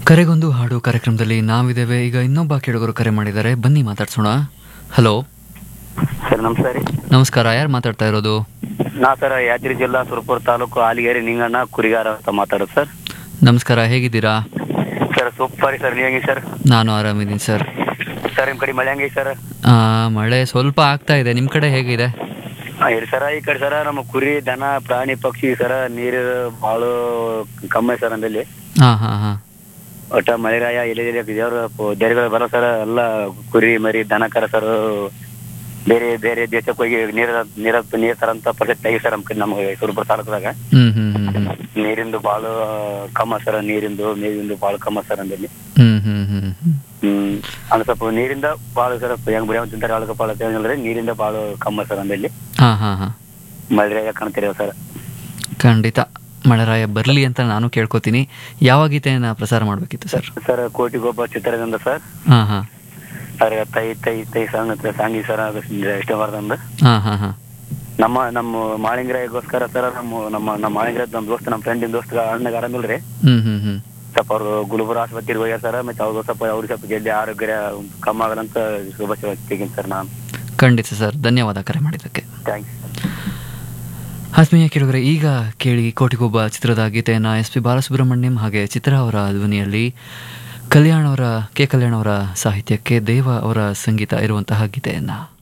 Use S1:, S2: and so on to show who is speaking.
S1: ಕರೆಗೊಂದು ಹಾಡು ಕಾರ್ಯಕ್ರಮದಲ್ಲಿ ನಾವಿದ್ದೇವೆ ಈಗ ಇನ್ನೊಬ್ಬ ಕೇಳುಗರು ಕರೆ ಮಾಡಿದ್ದಾರೆ ಬನ್ನಿ ಮಾತಾಡ್ಸೋಣ ಹಲೋ
S2: ಸರ್ ನಮಸ್ಕಾರ ರೀ
S1: ನಮಸ್ಕಾರ ಯಾರು ಮಾತಾಡ್ತಾ ಇರೋದು
S2: ನಾ ಸರ್ ಯಾದಗಿರಿ ಜಿಲ್ಲಾ ಸುರಪುರ ತಾಲೂಕು ಆಲಿಗೇರಿ ನಿಂಗಣ್ಣ ಕುರಿಗಾರ ಅಂತ ಮಾತಾಡೋದು ಸರ್
S1: ನಮಸ್ಕಾರ ಹೇಗಿದ್ದೀರಾ
S2: ಸರ್ ಸೂಪರ್ ಸರ್ ನೀವು ಹೆಂಗೆ ಸರ್
S1: ನಾನು ಆರಾಮಿದ್ದೀನಿ ಸರ್
S2: ಸರ್ ನಿಮ್ಮ ಕಡೆ ಮಳೆ ಹೆಂಗೆ ಸರ್
S1: ಆ, ಮಳೆ ಸ್ವಲ್ಪ ಆಗ್ತಾ ಇದೆ ನಿಮ್ಮ ಕಡೆ ಹೇಗಿದೆ
S2: ಹೇಳಿ ಸರ ಈ ಕಡೆ ಸರ ನಮ್ಮ ಕುರಿ ದನ ಪ್ರಾಣಿ ಪಕ್ಷಿ ಸರ ನೀರು ಭಾಳ ಕಮ್ಮಿ ಸರ್ ಅಂದಲ್ಲಿ
S1: ಹಾಂ ಹಾಂ ಹಾಂ
S2: ಒಟ್ಟ ಮಳೆರಾಯ ಎಲೆ ಎಲೆ ದೇವ್ರ ದೇರಿಗಳು ಬರೋ ಸರ ಎಲ್ಲ ಕುರಿ ಮರಿ ದನ ಕರ ಸರ್ ಬೇರೆ ಬೇರೆ ದೇಶಕ್ಕೆ ಹೋಗಿ ನೀರ ನೀರ ನೀರ್ ತರಂತ ಪರಿಸ್ಥಿತಿ ಆಗಿ ಸರ್ ನಮ್ಮ ಕಡೆ ನಮಗೆ ಸುರಪುರ ತಾಲೂಕದಾಗ
S1: ಹ್ಞೂ ಹ್ಞೂ ಹ್ಞೂ ಹ್ಞೂ
S2: ನೀರಿಂದು ಭಾಳ ಕಮ್ಮ ಸರ ನೀರಿಂದು ಮೇವಿಂದು ಭಾಳ ಕಮ್ಮ ಸರ್ ಅಂದಲ್ಲಿ
S1: ಹ್ಞೂ ಹ್ಞೂ ಹ್ಞೂ ಹ್ಞೂ
S2: ಹ್ಮ್ ಅಂದ್ರೆ ಸ್ವಲ್ಪ ನೀರಿಂದ ಭಾಳ ಸರ್ ಹೆಂಗ್ ಬಿಡ ತಿಂತಾರೆ ಆಳಕ ಪಾಳ ಅಂದ್ರೆ ನೀರಿಂದ ಭಾಳ ಕಮ್ಮ ಸರ್ ಅಂದಲ್ಲಿ
S1: ಹಾಂ ಹಾಂ ಹಾಂ
S2: ಮಳೆ ಕಾಣ್ತೀರಿ ಸರ್
S1: ಖಂಡಿತ ಮಳೆರಾಯ ಬರಲಿ ಅಂತ ನಾನು ಕೇಳ್ಕೊತೀನಿ ಯಾವ ಗೀತೆಯನ್ನು ಪ್ರಸಾರ ಮಾಡಬೇಕಿತ್ತು ಸರ್
S2: ಸರ್ ಕೋಟಿಗೊಬ್ಬ ಚಿತ್ರದಿಂದ ಸರ್
S1: ಹಾಂ ಹಾಂ
S2: ಅದ್ರ ತೈ ತೈ ತೈ ಸಾಂಗ್ ಅಂತ ಸಾಂಗಿ ಸರ್ ಅದು ಇಷ್ಟ ಬರ್ದಂದು
S1: ಹಾಂ ಹಾಂ ಹಾಂ
S2: ನಮ್ಮ ನಮ್ಮ ಮಾಳಿಂಗ್ರಾಯಗೋಸ್ಕರ ಸರ್ ನಮ್ಮ ನಮ್ಮ ನಮ್ಮ ಮಾಳಿಂಗ್ರ ನಮ್ಮ ದೋಸ್ತ ನಮ್ಮ ಫ್ರೆಂಡಿನ ದೋಸ್ತ ಅಣ್ಣಗೆ ಆರಾಮಿಲ್ರಿ
S1: ಹ್ಞೂ ಹ್ಞೂ ಹ್ಞೂ
S2: ಸ್ವಲ್ಪ ಅವರು ಗುಲ್ಬರ್ ಆಸ್ಪತ್ರೆಗೆ ಹೋಗ್ಯಾರ ಸರ್ ಮತ್ತೆ ಅವ್ರು ಸ್ವಲ್ಪ ಅವ್ರಿಗೆ ಸ್ವಲ್ಪ ಜಲ್ದಿ ಆರೋಗ್ಯ ಕಮ್ಮಿ ಆಗದಂತ ಶುಭಾಶಯ ತೆಗಿನ್ ಸರ್ ನಾನು
S1: ಖಂಡಿತ ಸರ್ ಧನ್ಯವಾದ ಕರೆ ಮಾಡಿದ್ದಕ್ಕೆ
S2: ಥ್ಯಾಂಕ್ಸ್
S1: ಆತ್ಮೀಯ ಕೇಳಿದರೆ ಈಗ ಕೇಳಿ ಕೋಟಿಗೊಬ್ಬ ಚಿತ್ರದ ಗೀತೆಯನ್ನು ಎಸ್ ಪಿ ಬಾಲಸುಬ್ರಹ್ಮಣ್ಯಂ ಹಾಗೆ ಚಿತ್ರ ಅವರ ಧ್ವನಿಯಲ್ಲಿ ಕಲ್ಯಾಣ್ ಅವರ ಕೆ ಕಲ್ಯಾಣ್ ಅವರ ಸಾಹಿತ್ಯಕ್ಕೆ ದೇವ ಅವರ ಸಂಗೀತ ಇರುವಂತಹ ಗೀತೆಯನ್ನು